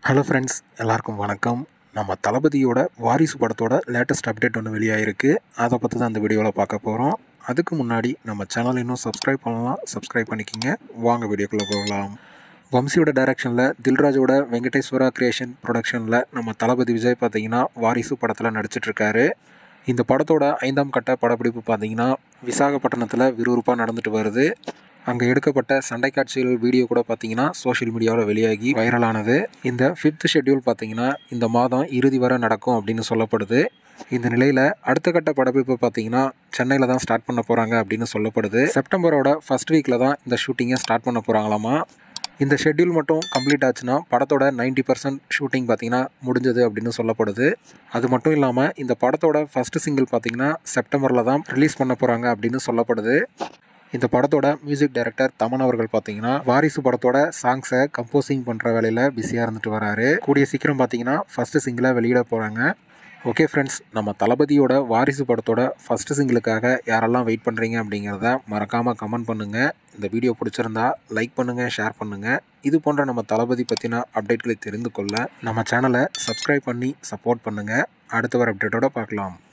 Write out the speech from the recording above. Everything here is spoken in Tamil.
ஹலோ ஃப்ரெண்ட்ஸ் எல்லாருக்கும் வணக்கம் நம்ம தளபதியோட வாரிசு படத்தோட லேட்டஸ்ட் அப்டேட் ஒன்று வெளியாகிருக்கு அதை பற்றி தான் இந்த வீடியோவில் பார்க்க போகிறோம் அதுக்கு முன்னாடி நம்ம சேனல் இன்னும் சப்ஸ்கிரைப் பண்ணலாம் சப்ஸ்கிரைப் பண்ணிக்கிங்க வாங்க வீடியோக்குள்ளே போகலாம் வம்சியோட டைரக்ஷனில் தில்ராஜோட வெங்கடேஸ்வரா கிரியேஷன் ப்ரொடக்ஷனில் நம்ம தளபதி விஜய் பார்த்தீங்கன்னா வாரிசு படத்தில் நடிச்சிட்ருக்காரு இந்த படத்தோட ஐந்தாம் கட்ட படப்பிடிப்பு பார்த்தீங்கன்னா விசாகப்பட்டினத்தில் விறுவிறுப்பாக நடந்துட்டு வருது அங்கே எடுக்கப்பட்ட சண்டை காட்சிகள் வீடியோ கூட பார்த்தீங்கன்னா சோஷியல் மீடியாவில் வெளியாகி வைரலானது இந்த ஃபிஃப்த் ஷெட்யூல் பார்த்தீங்கன்னா இந்த மாதம் இறுதி வரை நடக்கும் அப்படின்னு சொல்லப்படுது இந்த நிலையில் அடுத்த கட்ட படப்பிடிப்பு பார்த்தீங்கன்னா சென்னையில் தான் ஸ்டார்ட் பண்ண போகிறாங்க அப்படின்னு சொல்லப்படுது செப்டம்பரோட ஃபர்ஸ்ட் வீக்கில் தான் இந்த ஷூட்டிங்கை ஸ்டார்ட் பண்ண போகிறாங்களாமா இந்த ஷெட்யூல் மட்டும் கம்ப்ளீட் ஆச்சுன்னா படத்தோட 90% பர்சன்ட் ஷூட்டிங் பார்த்தீங்கன்னா முடிஞ்சது அப்படின்னு சொல்லப்படுது அது மட்டும் இல்லாமல் இந்த படத்தோட ஃபஸ்ட்டு சிங்கிள் பார்த்தீங்கன்னா செப்டம்பரில் தான் ரிலீஸ் பண்ண போகிறாங்க அப்படின்னு சொல்லப்படுது இந்த படத்தோட மியூசிக் டைரக்டர் தமன் அவர்கள் பார்த்தீங்கன்னா வாரிசு படத்தோட சாங்ஸை கம்போசிங் பண்ணுற வேலையில் பிஸியாக இருந்துட்டு வராரு கூடிய சீக்கிரம் பார்த்தீங்கன்னா ஃபஸ்ட்டு சிங்கிளை வெளியிட போகிறாங்க ஓகே ஃப்ரெண்ட்ஸ் நம்ம தளபதியோட வாரிசு படத்தோட ஃபஸ்ட்டு சிங்கிளுக்காக யாரெல்லாம் வெயிட் பண்ணுறீங்க அப்படிங்கிறத மறக்காமல் கமெண்ட் பண்ணுங்கள் இந்த வீடியோ பிடிச்சிருந்தா லைக் பண்ணுங்கள் ஷேர் பண்ணுங்கள் இது போன்ற நம்ம தளபதி பற்றின அப்டேட்களை தெரிந்து கொள்ள நம்ம சேனலை சப்ஸ்கிரைப் பண்ணி சப்போர்ட் பண்ணுங்கள் அடுத்த வர அப்டேட்டோட பார்க்கலாம்